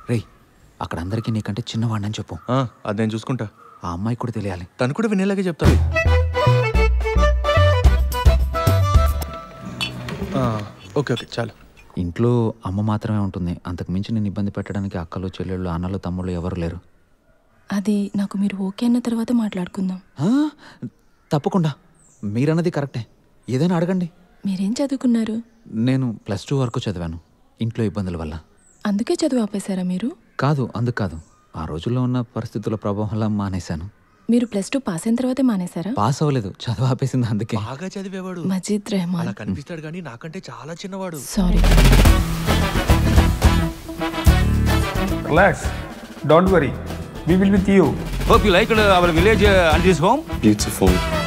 రేయ్ అక్కడ అందరికీ నీకంటే చిన్నవాడినని చెప్పు ఆ, అది నేను చూసుకుంటా ఆ అమ్మాయి కూడా తెలియాలి తను కూడా వినేలాగే చెప్తాను ఆ, ఓకే ఓకే చాలు ఇంట్లో అమ్మ మాత్రమే ఉంటుంది అంతకు మించి నేను ఇబ్బంది పెట్టడానికి అక్కలు చెల్లెళ్ళు అన్నలు తమ్ముళ్ళు ఎవరు లేరు అది నాకు మీరు ఓకే అన్న తర్వాత మాట్లాడుకుందాం ఆ, తప్పకుండా మీరన్నది కరెక్టే ఏదైనా అడగండి మీరేం చదువుకున్నారు నేను ప్లస్ టూ వరకు చదివాను ఇంట్లో ఇబ్బందుల వల్ల అందుకే చదువు ఆపేశారా మీరు కాదు అందుకు కాదు ఆ రోజుల్లో ఉన్న పరిస్థితుల ప్రభావం వల్ల మానేశాను మీరు ప్లస్ టూ పాస్ అయిన తర్వాతే మానేశారా పాస్ అవ్వలేదు చదువు ఆపేసింది అందుకే బాగా చదివేవాడు మజీద్ రెహమాన్ అలా కనిపిస్తాడు కానీ నాకంటే చాలా చిన్నవాడు sorry Relax. Don't worry. We will with you. Hope you liked uh, our village uh, and this home. Beautiful.